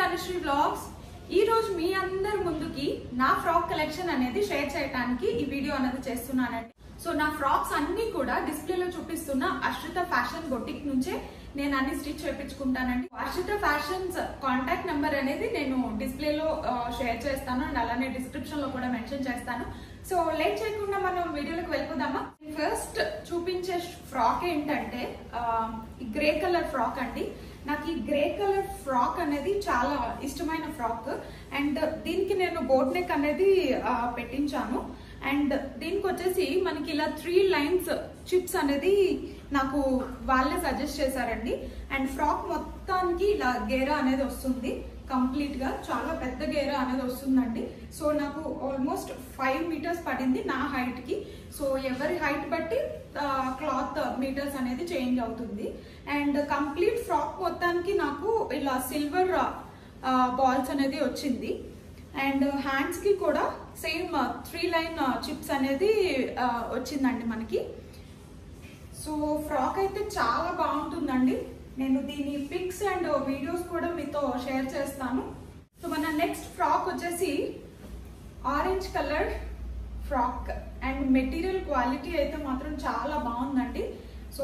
Anusri vlogs ఈ రోజు మీ అందరి ముందుకి నా ఫ్రాక్ కలెక్షన్ అనేది షేర్ చేయడానికి ఈ వీడియో అనేది చేస్తున్నానండి సో నా ఫ్రాక్స్ అన్ని కూడా డిస్ప్లేలో చూపిస్తున్న అశ్రిత ఫ్యాషన్ బొటిక్ నుంచే నేను అన్ని స్టిచ్ చేయించుకుంటానండి అశ్రిత ఫ్యాషన్స్ కాంటాక్ట్ నెంబర్ అనేది నేను డిస్ప్లేలో షేర్ చేస్తాను అండ్ అలానే డిస్క్రిప్షన్ లో కూడా మెన్షన్ చేస్తాను సో లేట్ చేయకుండా మనం వీడియోలోకి వెళ్ళిపోదామా ఫస్ట్ చూపించే ఫ్రాక్ ఏంటంటే ఆ, ఈ గ్రే కలర్ ఫ్రాక్ అండి నాకు ఈ గ్రే కలర్ ఫ్రాక్ అనేది చాలా ఇష్టమైన ఫ్రాక్ అండ్ దీనికి నేను బోట్ నెక్ అనేది ఆ, పెట్టించాను అండ్ దీనికి వచ్చేసి మనకి ఇలా త్రీ లైన్స్ చిప్స్ అనేది నాకు వాళ్ళే సజెస్ట్ చేశారండి అండ్ ఫ్రాక్ మొత్తానికి ఇలా గేరా అనేది వస్తుంది కంప్లీట్ గా చాలా పెద్ద గేరా అనేది వస్తుందండి సో నాకు ఆల్మోస్ట్ ఫైవ్ మీటర్స్ పడింది నా హైట్ కి సో ఎవరి హైట్ బట్టి క్లాత్ మీటర్స్ అనేది చేంజ్ అవుతుంది అండ్ కంప్లీట్ ఫ్రాక్ మొత్తానికి నాకు ఇలా సిల్వర్ బాల్స్ అనేది వచ్చింది అండ్ హ్యాండ్స్ కి కూడా సేమ్ త్రీ లైన్ చిప్స్ అనేది ఆ, వచ్చిందండి మనకి సో ఫ్రాక్ అయితే చాలా బాగుంటుందండి నేను దీని పిక్స్ అండ్ వీడియోస్ కూడా మీతో షేర్ చేస్తాను సో మన నెక్స్ట్ ఫ్రాక్ వచ్చేసి orange colour frock and material quality అయితే మాత్రం చాలా బాగుందండి సో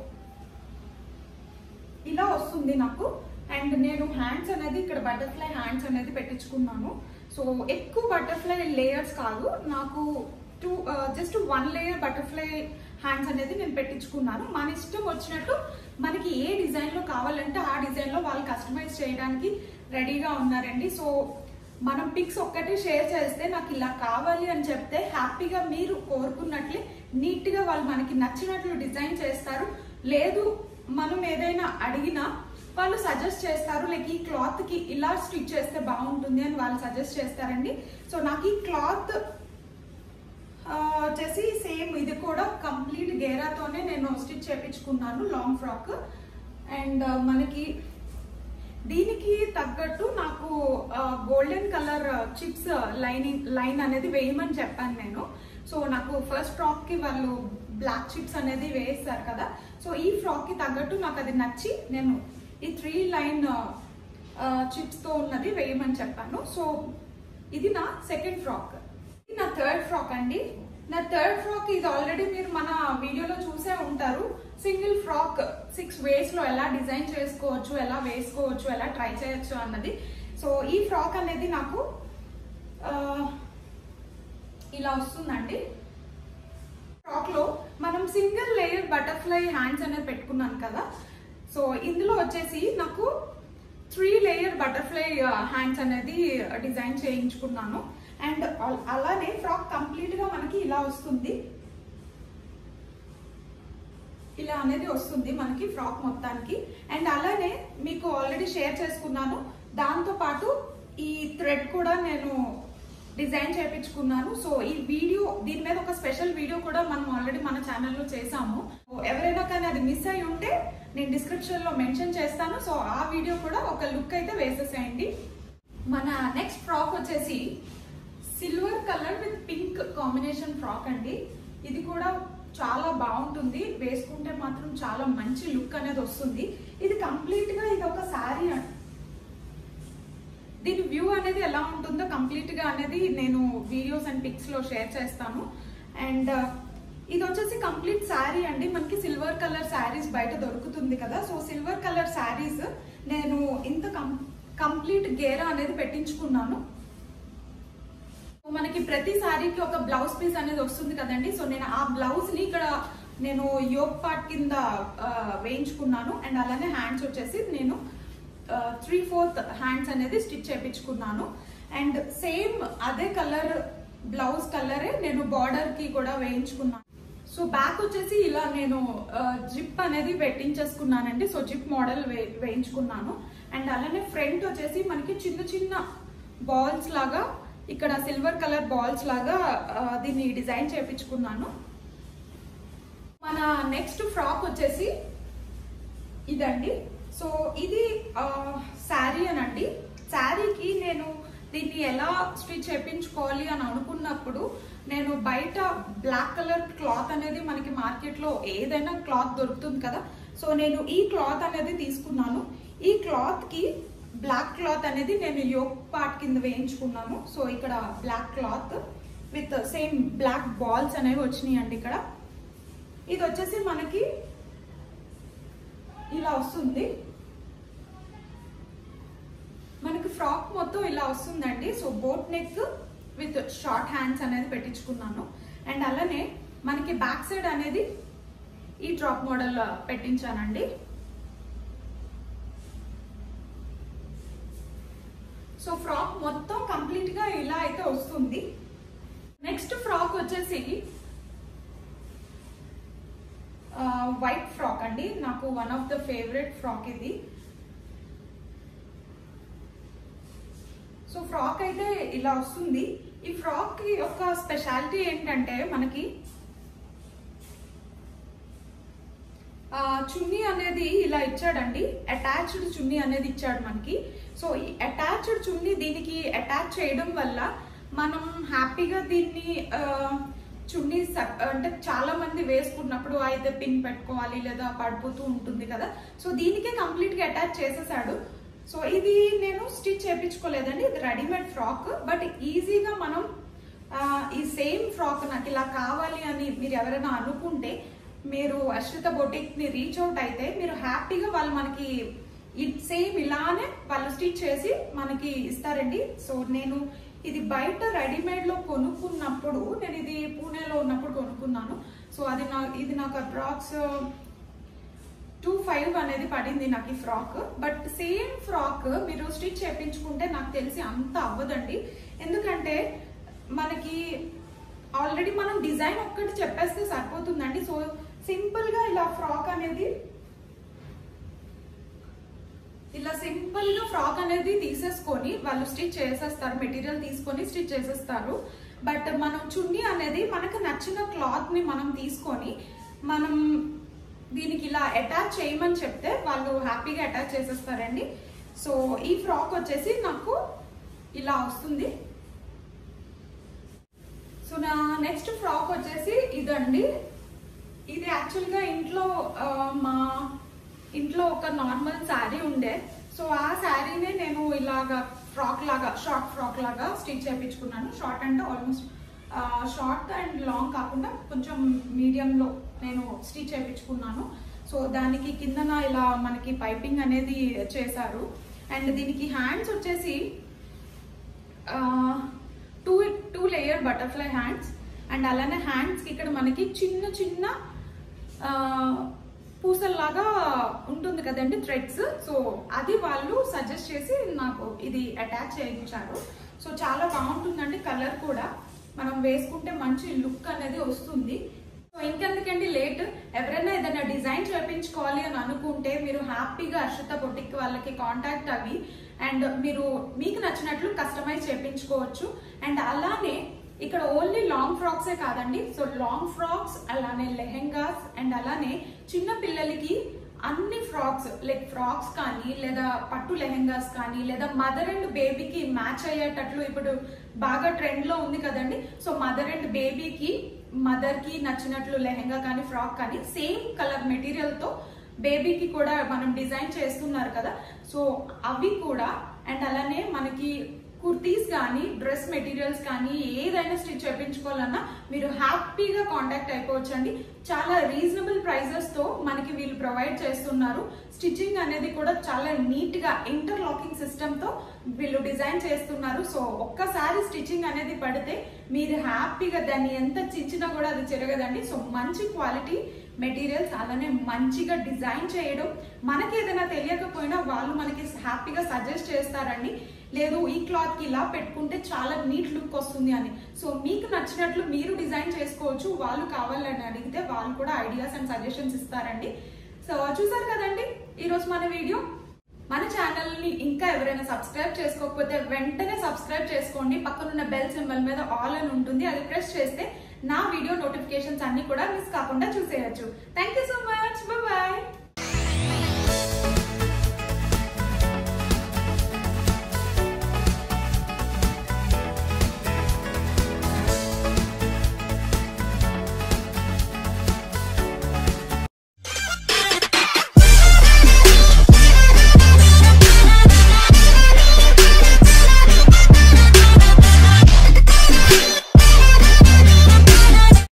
ఇలా వస్తుంది నాకు అండ్ నేను హ్యాండ్స్ అనేది ఇక్కడ బటర్ఫ్లై హ్యాండ్స్ అనేది పెట్టించుకున్నాను సో ఎక్కువ బటర్ఫ్లై లేయర్స్ కాదు నాకు two just one layer butterfly hands అనేది నేను పెట్టించుకున్నాను మన ఇష్టం వచ్చినట్టు మనకి ఏ డిజైన్ లో కావాలంటే ఆ డిజైన్ లో వాళ్ళు కస్టమైజ్ చేయడానికి రెడీగా ఉన్నారండి సో మనం పిక్స్ ఒక్కటే షేర్ చేస్తే నాకు ఇలా కావాలి అని చెప్తే హ్యాపీగా మీరు కోరుకున్నట్లే నీట్ గా వాళ్ళు మనకి నచ్చినట్లు డిజైన్ చేస్తారు లేదు మనం ఏదైనా అడిగినా వాళ్ళు సజెస్ట్ చేస్తారు లైక్ ఈ క్లాత్ కి ఇలా స్టిచ్ చేస్తే బాగుంటుంది అని వాళ్ళు సజెస్ట్ చేస్తారండి సో నాకు ఈ క్లాత్ ఆ, వచ్చేసి సేమ్ ఇది కూడా కంప్లీట్ గేరాతోనే నేను స్టిచ్ చేపించుకున్నాను లాంగ్ ఫ్రాక్ అండ్ మనకి దీనికి తగ్గట్టు నాకు golden colour chips lining line అనేది వేయమని చెప్పాను నేను సో నాకు ఫస్ట్ ఫ్రాక్ కి వాళ్ళు బ్లాక్ చిప్స్ అనేది వేస్తారు కదా సో ఈ ఫ్రాక్ కి తగ్గట్టు నాకు అది నచ్చి నేను ఈ త్రీ లైన్ చిప్స్ తో ఉన్నది వేయమని చెప్పాను సో ఇది నా సెకండ్ ఫ్రాక్ ఇది నా థర్డ్ ఫ్రాక్ అండి నా థర్డ్ ఫ్రాక్ ఇది ఆల్రెడీ మీరు మన వీడియోలో చూసే ఉంటారు సింగిల్ ఫ్రాక్ సిక్స్ వేస్ లో ఎలా డిజైన్ చేసుకోవచ్చు ఎలా వేసుకోవచ్చు ఎలా ట్రై చేయొచ్చు అన్నది సో ఈ ఫ్రాక్ అనేది నాకు ఆ, ఇలా వస్తుందండి ఫ్రాక్ లో మనం సింగిల్ లేయర్ బటర్ఫ్లై హ్యాండ్స్ అనేది పెట్టుకున్నాను కదా సో ఇందులో వచ్చేసి నాకు త్రీ లేయర్ బటర్ఫ్లై హ్యాండ్స్ అనేది డిజైన్ చేయించుకున్నాను అండ్ అలానే ఫ్రాక్ కంప్లీట్ గా మనకి ఇలా వస్తుంది ఇలా అనేది వస్తుంది మనకి ఫ్రాక్ మొత్తానికి అండ్ అలానే మీకు ఆల్రెడీ షేర్ చేసుకున్నాను దాంతో పాటు ఈ థ్రెడ్ కూడా నేను డిజైన్ చేయించుకున్నాను సో ఈ వీడియో దీని మీద ఒక స్పెషల్ వీడియో కూడా మనం ఆల్రెడీ మన ఛానల్లో చేసాము సో ఎవరైనా కానీ అది మిస్ అయి ఉంటే నేను డిస్క్రిప్షన్ లో మెన్షన్ చేస్తాను సో ఆ వీడియో కూడా ఒక లుక్ అయితే వేసేసేయండి మన నెక్స్ట్ ఫ్రాక్ వచ్చేసి silver colour with pink combination frock అండి ఇది కూడా చాలా బాగుంటుంది వేసుకుంటే మాత్రం చాలా మంచి లుక్ అనేది వస్తుంది ఇది కంప్లీట్ గా ఇది ఒక శారీ దీని వ్యూ అనేది ఎలా ఉంటుందో కంప్లీట్ గా అనేది నేను వీడియోస్ అండ్ పిక్స్ లో షేర్ చేస్తాను అండ్ ఇది వచ్చేసి కంప్లీట్ శారీ అండి మనకి సిల్వర్ కలర్ శారీస్ బయట దొరుకుతుంది కదా సో సిల్వర్ కలర్ శారీస్ నేను ఇంత కంప్లీట్ గేరా అనేది పెట్టించుకున్నాను సో మనకి ప్రతి సారీకి ఒక బ్లౌజ్ పీస్ అనేది వస్తుంది కదండి సో నేను ఆ బ్లౌజ్ ని ఇక్కడ నేను యోగ్ పార్ట్ కింద ఆ, వేయించుకున్నాను అండ్ అలానే హ్యాండ్స్ వచ్చేసి నేను త్రీ ఫోర్త్ హ్యాండ్స్ అనేది స్టిచ్ చేయించుకున్నాను అండ్ సేమ్ అదే కలర్ బ్లౌజ్ కలరే నేను బార్డర్ కి కూడా వేయించుకున్నాను సో బ్యాక్ వచ్చేసి ఇలా నేను జిప్ అనేది పెట్టించేసుకున్నానండి సో జిప్ మోడల్ వే వేయించుకున్నాను అండ్ అలానే ఫ్రంట్ వచ్చేసి మనకి చిన్న చిన్న బాల్స్ లాగా ఇక్కడ సిల్వర్ కలర్ బాల్స్ లాగా ఆ, దీన్ని డిజైన్ చేయించుకున్నాను మన నెక్స్ట్ ఫ్రాక్ వచ్చేసి ఇదండి సో ఇది శారీ అనండి శారీకి నేను దీన్ని ఎలా స్టిచ్ చేయించుకోవాలి అని అనుకున్నప్పుడు నేను బయట బ్లాక్ కలర్ క్లాత్ అనేది మనకి మార్కెట్ లో ఏదైనా క్లాత్ దొరుకుతుంది కదా సో నేను ఈ క్లాత్ అనేది తీసుకున్నాను ఈ క్లాత్ కి బ్లాక్ క్లాత్ అనేది నేను యోక్ పార్ట్ కింద వేయించుకున్నాను సో ఇక్కడ black cloth with same black balls అనేవి వచ్చినాయి అండి ఇక్కడ ఇది వచ్చేసి మనకి ఇలా వస్తుంది మనకి ఫ్రాక్ మొత్తం ఇలా వస్తుందండి so boat neck with short hands అనేది పెట్టించుకున్నాను అండ్ అలానే మనకి బ్యాక్ సైడ్ అనేది ఈ డ్రాప్ మోడల్ పెట్టించానండి సో ఫ్రాక్ మొత్తం కంప్లీట్ గా ఇలా అయితే వస్తుంది నెక్స్ట్ ఫ్రాక్ వచ్చేసి వైట్ ఫ్రాక్ అండి నాకు one of the favourite frock ఇది సో ఫ్రాక్ అయితే ఇలా వస్తుంది ఈ ఫ్రాక్ యొక్క స్పెషాలిటీ ఏంటంటే మనకి ఆ, చున్నీ అనేది ఇలా ఇచ్చాడండి అటాచ్డ్ చున్నీ అనేది ఇచ్చాడు మనకి సో ఈ అటాచ్డ్ చున్నీ దీనికి అటాచ్ చేయడం వల్ల మనం హ్యాపీగా దీన్ని ఆ, చున్నీ స- అంటే చాలా మంది వేసుకున్నప్పుడు అయితే పిన్ పెట్టుకోవాలి లేదా పడిపోతూ ఉంటుంది కదా సో దీనికే కంప్లీట్ గా అటాచ్ చేసేసాడు సో ఇది నేను స్టిచ్ చేయించుకోలేదండి ఇది రెడీమేడ్ ఫ్రాక్ బట్ ఈజీగా మనం ఆ, ఈ సేమ్ ఫ్రాక్ నాకు ఇలా కావాలి అని మీరు ఎవరైనా అనుకుంటే మీరు అశ్రిత బొటిక్ ని రీచ్ అవుట్ అయితే మీరు హ్యాపీగా వాళ్ళు మనకి సేమ్ ఇలానే వాళ్ళు స్టిచ్ చేసి మనకి ఇస్తారండి సో నేను ఇది బయట రెడీమేడ్ లో కొనుక్కున్నప్పుడు నేను ఇది పూణేలో ఉన్నప్పుడు కొనుక్కున్నాను సో అది నా ఇది నాకు అప్రాక్స్ టూ ఫైవ్ అనేది పడింది నాకు ఈ ఫ్రాక్ బట్ సేమ్ ఫ్రాక్ మీరు స్టిచ్ చేయించుకుంటే నాకు తెలిసి అంత అవ్వదండి ఎందుకంటే మనకి ఆల్రెడీ మనం డిజైన్ ఒక్కటి చెప్పేస్తే సరిపోతుందండి సో సింపుల్ గా ఇలా ఫ్రాక్ అనేది ఇలా సింపుల్ గా ఫ్రాక్ అనేది తీసేసుకొని వాళ్ళు స్టిచ్ చేసేస్తారు మెటీరియల్ తీసుకొని స్టిచ్ చేసేస్తారు బట్ మనం చున్నీ అనేది మనకు నచ్చిన క్లాత్ ని మనం తీసుకొని మనం దీనికి ఇలా అటాచ్ చేయమని చెప్తే వాళ్ళు హ్యాపీగా అటాచ్ చేసేస్తారండి సో ఈ ఫ్రాక్ వచ్చేసి నాకు ఇలా వస్తుంది సో నా నెక్స్ట్ ఫ్రాక్ వచ్చేసి ఇదండి ఇది యాక్చువల్గా ఇంట్లో ఆ, మా ఇంట్లో ఒక నార్మల్ శారీ ఉండే సో ఆ శారీనే నేను ఇలాగా ఫ్రాక్ లాగా షార్ట్ ఫ్రాక్ లాగా స్టిచ్ చేయించుకున్నాను షార్ట్ అంటే ఆల్మోస్ట్ షార్ట్ అండ్ లాంగ్ కాకుండా కొంచెం మీడియంలో నేను స్టిచ్ చేయించుకున్నాను సో దానికి కిందన ఇలా మనకి పైపింగ్ అనేది చేశారు అండ్ దీనికి హ్యాండ్స్ వచ్చేసి two two layer butterfly hands and అలానే హ్యాండ్స్కి ఇక్కడ మనకి చిన్న చిన్న ఆ, పూసల్లాగా ఉంటుంది కదండి థ్రెడ్స్ సో అది వాళ్ళు సజెస్ట్ చేసి నాకు ఇది అటాచ్ చేయించారు సో చాలా బాగుంటుందండి కలర్ కూడా మనం వేసుకుంటే మంచి లుక్ అనేది వస్తుంది సో ఇంకెందుకండి లేట్ ఎవరైనా ఏదైనా డిజైన్ చేయించుకోవాలి అని అనుకుంటే మీరు హ్యాపీగా అర్షిత బొటిక్ వాళ్ళకి కాంటాక్ట్ అవి అండ్ మీరు మీకు నచ్చినట్లు కస్టమైజ్ చేయించుకోవచ్చు అండ్ అలానే ఇక్కడ ఓన్లీ లాంగ్ ఫ్రాక్సే కాదండి సో లాంగ్ ఫ్రాక్స్ అలానే లెహెంగాస్ అండ్ అలానే చిన్న పిల్లలకి అన్ని ఫ్రాక్స్ లైక్ ఫ్రాక్స్ కానీ లేదా పట్టు లెహెంగాస్ కానీ లేదా మదర్ అండ్ బేబీకి మ్యాచ్ అయ్యేటట్లు ఇప్పుడు బాగా ట్రెండ్ లో ఉంది కదండి సో మదర్ అండ్ బేబీకి మదర్ కి నచ్చినట్లు లెహెంగా కానీ ఫ్రాక్ కానీ సేమ్ కలర్ మెటీరియల్ తో బేబీకి కూడా మనం డిజైన్ చేస్తున్నారు కదా సో అవి కూడా అండ్ అలానే మనకి కుర్తీస్ కానీ డ్రెస్ మెటీరియల్స్ కానీ ఏదైనా స్టిచ్ చేయించుకోవాలన్నా మీరు హ్యాపీగా కాంటాక్ట్ అయిపోవచ్చండి చాలా రీజనబుల్ ప్రైజెస్ తో మనకి వీళ్ళు ప్రొవైడ్ చేస్తున్నారు స్టిచ్చింగ్ అనేది కూడా చాలా నీట్ గా ఇంటర్లాకింగ్ సిస్టమ్ తో వీళ్ళు డిజైన్ చేస్తున్నారు సో ఒక్కసారి స్టిచ్చింగ్ అనేది పడితే మీరు హ్యాపీగా దాన్ని ఎంత చించినా కూడా అది చెరగదండి సో మంచి క్వాలిటీ మెటీరియల్స్ అలానే మంచిగా డిజైన్ చేయడం మనకి ఏదైనా తెలియకపోయినా వాళ్ళు మనకి హ్యాపీగా సజెస్ట్ చేస్తారండి లేదు ఈ క్లాత్ కి ఇలా పెట్టుకుంటే చాలా నీట్ లుక్ వస్తుంది అని సో మీకు నచ్చినట్లు మీరు డిజైన్ చేసుకోవచ్చు వాళ్ళు కావాలని అడిగితే వాళ్ళు కూడా ఐడియాస్ అండ్ సజెషన్స్ ఇస్తారండి సో చూసారు కదండి ఈరోజు మన వీడియో మన ఛానల్ ని ఇంకా ఎవరైనా సబ్స్క్రైబ్ చేసుకోకపోతే వెంటనే సబ్స్క్రైబ్ చేసుకోండి పక్కనున్న బెల్ సింబల్ మీద ఆల్ అని ఉంటుంది అది ప్రెస్ చేస్తే నా వీడియో నోటిఫికేషన్స్ అన్ని కూడా మిస్ కాకుండా చూసేయచ్చు thank you so much bye